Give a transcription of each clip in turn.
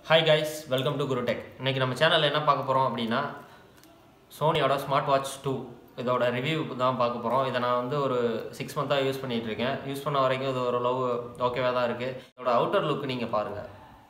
hi guys welcome to Gurutech இன்னைக்கு நம்ம சேனலில் என்ன பார்க்க போகிறோம் அப்படின்னா சோனியோட ஸ்மார்ட் வாட்ச் டூ இதோட ரிவ்யூ தான் பார்க்க போகிறோம் இதை நான் வந்து ஒரு சிக்ஸ் மந்த்தாக யூஸ் பண்ணிகிட்டு இருக்கேன் யூஸ் பண்ண வரைக்கும் இது ஓரளவு ஓகேவாக தான் இருக்குது இதோட அவுட்டர் லுக் நீங்கள் பாருங்கள்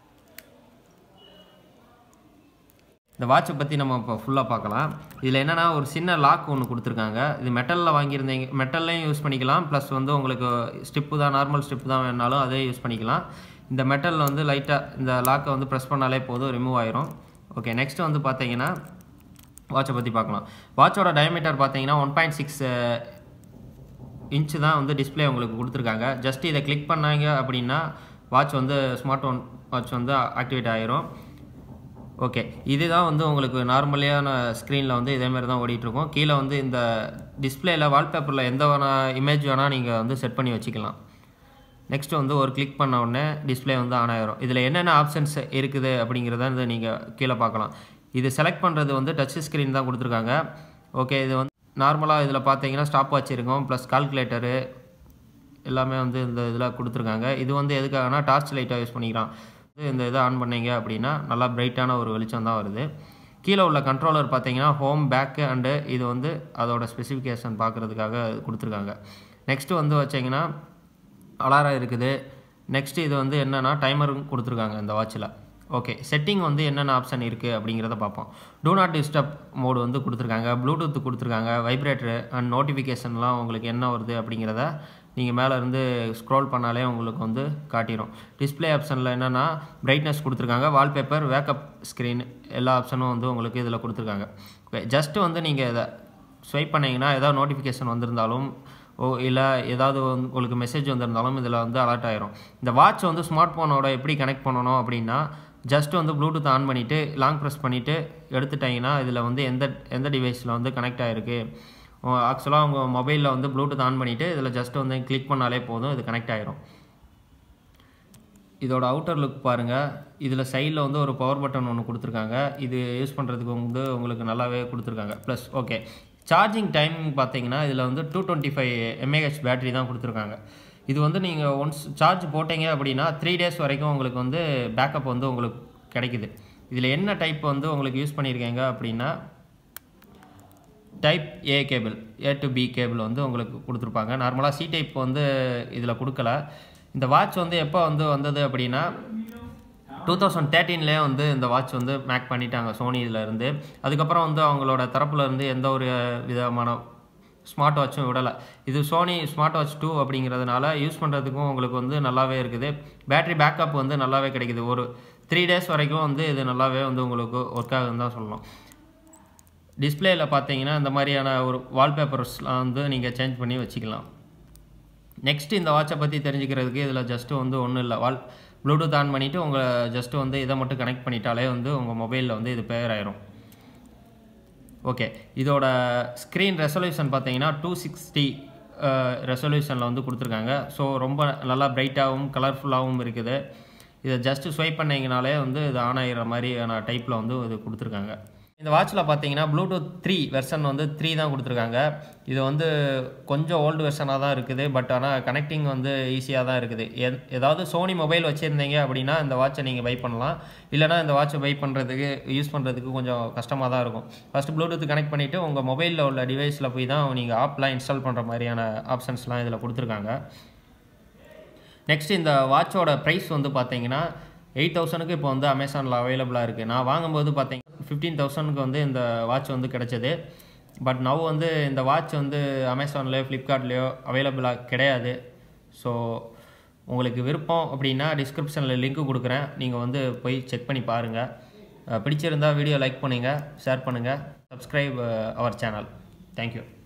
இந்த வாட்சை பற்றி நம்ம இப்போ ஃபுல்லாக பார்க்கலாம் இதில் என்னென்னா ஒரு சின்ன லாக் ஒன்று கொடுத்துருக்காங்க இது மெட்டலில் வாங்கியிருந்தீங்க மெட்டல்லையும் யூஸ் பண்ணிக்கலாம் ப்ளஸ் வந்து உங்களுக்கு ஸ்டிப்பு தான் நார்மல் ஸ்டிப்பு தான் வேணாலும் அதே யூஸ் பண்ணிக்கலாம் இந்த மெட்டலில் வந்து லைட்டாக இந்த லாக்கை வந்து ப்ரெஸ் பண்ணாலே போதும் ரிமூவ் ஆயிரும் ஓகே நெக்ஸ்ட் வந்து பார்த்தீங்கன்னா வாட்சை பற்றி பார்க்கலாம் வாட்சோட டயமீட்டர் பார்த்தீங்கன்னா ஒன் பாயிண்ட் சிக்ஸ் இன்ச்சு தான் வந்து டிஸ்பிளே உங்களுக்கு கொடுத்துருக்காங்க ஜஸ்ட் இதை கிளிக் பண்ணாங்க அப்படின்னா வாட்ச் வந்து ஸ்மார்ட் ஒன் வாட்ச் வந்து ஆக்டிவேட் ஆயிரும் ஓகே இதுதான் வந்து உங்களுக்கு நார்மலியான ஸ்க்ரீனில் வந்து இதேமாரி தான் ஓடிட்டுருக்கும் கீழே வந்து இந்த டிஸ்பிளேயில் வால்பேப்பரில் எந்த வேணா இமேஜ் வேணால் நீங்கள் வந்து செட் பண்ணி வச்சுக்கலாம் நெக்ஸ்ட் வந்து ஒரு கிளிக் பண்ண உடனே டிஸ்பிளே வந்து ஆன் ஆயிரும் இதில் என்னென்ன ஆப்ஷன்ஸ் இருக்குது அப்படிங்கிறத வந்து நீங்கள் கீழே பார்க்கலாம் இது செலக்ட் பண்ணுறது வந்து டச் ஸ்க்ரீன் தான் கொடுத்துருக்காங்க ஓகே இது வந்து நார்மலாக இதில் பார்த்தீங்கன்னா ஸ்டாப் வாட்ச் இருக்கும் ப்ளஸ் கால்குலேட்டரு எல்லாமே வந்து இந்த இதில் கொடுத்துருக்காங்க இது வந்து எதுக்காகனா டார்ச் லைட்டாக யூஸ் பண்ணிக்கலாம் இந்த இதை ஆன் பண்ணீங்க அப்படின்னா நல்லா பிரைட்டான ஒரு வெளிச்சம் தான் வருது கீழே உள்ள கண்ட்ரோலர் பார்த்தீங்கன்னா ஹோம் பேக்கு அண்டு இது வந்து அதோட ஸ்பெசிஃபிகேஷன் பார்க்குறதுக்காக கொடுத்துருக்காங்க நெக்ஸ்ட்டு வந்து வச்சிங்கன்னா அலாரம் இருக்குது நெக்ஸ்ட்டு இது வந்து என்னென்னா டைமரும் கொடுத்துருக்காங்க இந்த வாட்சில் ஓகே செட்டிங் வந்து என்னென்ன ஆப்ஷன் இருக்குது அப்படிங்கிறத பார்ப்போம் டூ நாட் டிஸ்டர்ப் மோடு வந்து கொடுத்துருக்காங்க ப்ளூடூத் கொடுத்துருக்காங்க வைப்ரேட்டரு அண்ட் நோட்டிஃபிகேஷன்லாம் உங்களுக்கு என்ன வருது அப்படிங்கிறத நீங்கள் மேலே இருந்து ஸ்க்ரோல் பண்ணாலே உங்களுக்கு வந்து காட்டிடும் டிஸ்பிளே ஆப்ஷனில் என்னென்னா பிரைட்னஸ் கொடுத்துருக்காங்க வால்பேப்பர் வேக்கப் ஸ்க்ரீன் எல்லா ஆப்ஷனும் வந்து உங்களுக்கு இதில் கொடுத்துருக்காங்க ஓகே ஜஸ்ட்டு வந்து நீங்கள் இதை ஸ்வைப் பண்ணிங்கன்னா ஏதாவது நோட்டிஃபிகேஷன் வந்திருந்தாலும் ஓ இல்லை ஏதாவது வந்து உங்களுக்கு மெசேஜ் வந்திருந்தாலும் இதில் வந்து அலர்ட் ஆயிரும் இந்த வாட்ச் வந்து ஸ்மார்ட் ஃபோனோட எப்படி கனெக்ட் பண்ணணும் அப்படின்னா ஜஸ்ட் வந்து ப்ளூடூத் ஆன் பண்ணிவிட்டு லாங் ப்ரெஸ் பண்ணிவிட்டு எடுத்துட்டிங்கன்னா இதில் வந்து எந்த எந்த டிவைஸில் வந்து கனெக்ட் ஆகிருக்கு ஆக்சுவலாக உங்கள் மொபைலில் வந்து ப்ளூடூத் ஆன் பண்ணிவிட்டு இதில் ஜஸ்ட் வந்து கிளிக் பண்ணாலே போதும் இது கனெக்ட் ஆகிரும் இதோட அவுட்டர் லுக் பாருங்கள் இதில் சைடில் வந்து ஒரு பவர் பட்டன் ஒன்று கொடுத்துருக்காங்க இது யூஸ் பண்ணுறதுக்கு வந்து உங்களுக்கு நல்லாவே கொடுத்துருக்காங்க ப்ளஸ் ஓகே சார்ஜிங் டைமிங் பார்த்தீங்கன்னா இதில் வந்து two twenty five mAh battery தான் கொடுத்துருக்காங்க இது வந்து நீங்கள் ஒன்ஸ் சார்ஜ் போட்டீங்க அப்படின்னா த்ரீ டேஸ் வரைக்கும் உங்களுக்கு வந்து பேக்கப் வந்து உங்களுக்கு கிடைக்குது இதில் என்ன டைப் வந்து உங்களுக்கு யூஸ் பண்ணியிருக்கீங்க அப்படின்னா type A cable A to B cable வந்து உங்களுக்கு கொடுத்துருப்பாங்க நார்மலாக சி டைப் வந்து இதில் கொடுக்கல இந்த வாட்ச் வந்து எப்போ வந்து வந்தது அப்படின்னா டூ தௌசண்ட் தேர்ட்டீன்லேயே வந்து இந்த வாட்ச் வந்து மேக் பண்ணிட்டாங்க சோனி இருந்து அதுக்கப்புறம் வந்து அவங்களோட தரப்புல இருந்து எந்த ஒரு விதமான ஸ்மார்ட் வாட்சும் விடலை இது சோனி ஸ்மார்ட் வாட்ச் டூ அப்படிங்கிறதுனால யூஸ் பண்ணுறதுக்கும் உங்களுக்கு வந்து நல்லாவே இருக்குது பேட்ரி பேக்கப் வந்து நல்லாவே கிடைக்குது ஒரு த்ரீ டேஸ் வரைக்கும் வந்து இது நல்லாவே வந்து உங்களுக்கு ஒர்க் ஆகுதுன்னு தான் சொல்லணும் டிஸ்பிளேயில் பார்த்தீங்கன்னா இந்த மாதிரியான ஒரு வால்பேப்பர்ஸ்லாம் வந்து நீங்கள் சேஞ்ச் பண்ணி வச்சுக்கலாம் நெக்ஸ்ட் இந்த வாட்சை பற்றி தெரிஞ்சுக்கிறதுக்கு இதில் ஜஸ்ட்டு வந்து ஒன்றும் இல்லை வால் ப்ளூடூத் ஆன் பண்ணிவிட்டு உங்கள் ஜஸ்ட்டு வந்து இதை மட்டும் கனெக்ட் பண்ணிட்டாலே வந்து உங்கள் மொபைலில் வந்து இது பேர் ஆயிரும் ஓகே இதோட ஸ்க்ரீன் ரெசல்யூஷன் பார்த்தீங்கன்னா டூ சிக்ஸ்டி ரெசல்யூஷனில் வந்து கொடுத்துருக்காங்க ஸோ ரொம்ப நல்லா பிரைட்டாகவும் கலர்ஃபுல்லாகவும் இருக்குது இதை ஜஸ்ட்டு ஸ்வைப் பண்ணிங்கனாலே வந்து இது ஆன் ஆகிற மாதிரியான டைப்பில் வந்து இது கொடுத்துருக்காங்க இந்த வாட்சில் பார்த்தீங்கன்னா ப்ளூடூத் த்ரீ வெர்ஷன் வந்து த்ரீ தான் கொடுத்துருக்காங்க இது வந்து கொஞ்சம் ஓல்டு வெர்ஷனாக தான் இருக்குது பட் ஆனால் கனெக்டிங் வந்து ஈஸியாக தான் இருக்குது எத் ஏதாவது சோனி மொபைல் வச்சுருந்தீங்க அப்படின்னா இந்த வாட்சை நீங்கள் பை பண்ணலாம் இல்லைனா இந்த வாட்சை பை பண்ணுறதுக்கு யூஸ் பண்ணுறதுக்கு கொஞ்சம் கஷ்டமாக தான் இருக்கும் ஃபஸ்ட்டு ப்ளூடூத் கனெக்ட் பண்ணிவிட்டு உங்கள் மொபைலில் உள்ள டிவைஸில் போய் தான் நீங்கள் ஆப்லாம் இன்ஸ்டால் பண்ணுற மாதிரியான ஆப்ஷன்ஸ்லாம் இதில் கொடுத்துருக்காங்க நெக்ஸ்ட் இந்த வாட்சோட ப்ரைஸ் வந்து பார்த்தீங்கன்னா எயிட் தௌசண்ட்க்கு இப்போ வந்து அமேசானில் அவைலபிளாக இருக்குது நான் வாங்கும்போது பார்த்தீங்கன்னா ஃபிஃப்டீன் தௌசண்ட்க்கு வந்து இந்த வாட்ச் வந்து கிடச்சிது பட் நவ் வந்து இந்த வாட்ச் வந்து அமேசான்லேயோ ஃப்ளிப்கார்ட்லேயோ அவைலபிளாக கிடையாது ஸோ உங்களுக்கு விருப்பம் அப்படின்னா டிஸ்கிரிப்ஷனில் லிங்க் கொடுக்குறேன் நீங்கள் வந்து போய் செக் பண்ணி பாருங்கள் பிடிச்சிருந்தால் வீடியோ லைக் பண்ணுங்கள் ஷேர் பண்ணுங்கள் சப்ஸ்கிரைப் அவர் சேனல் தேங்க்யூ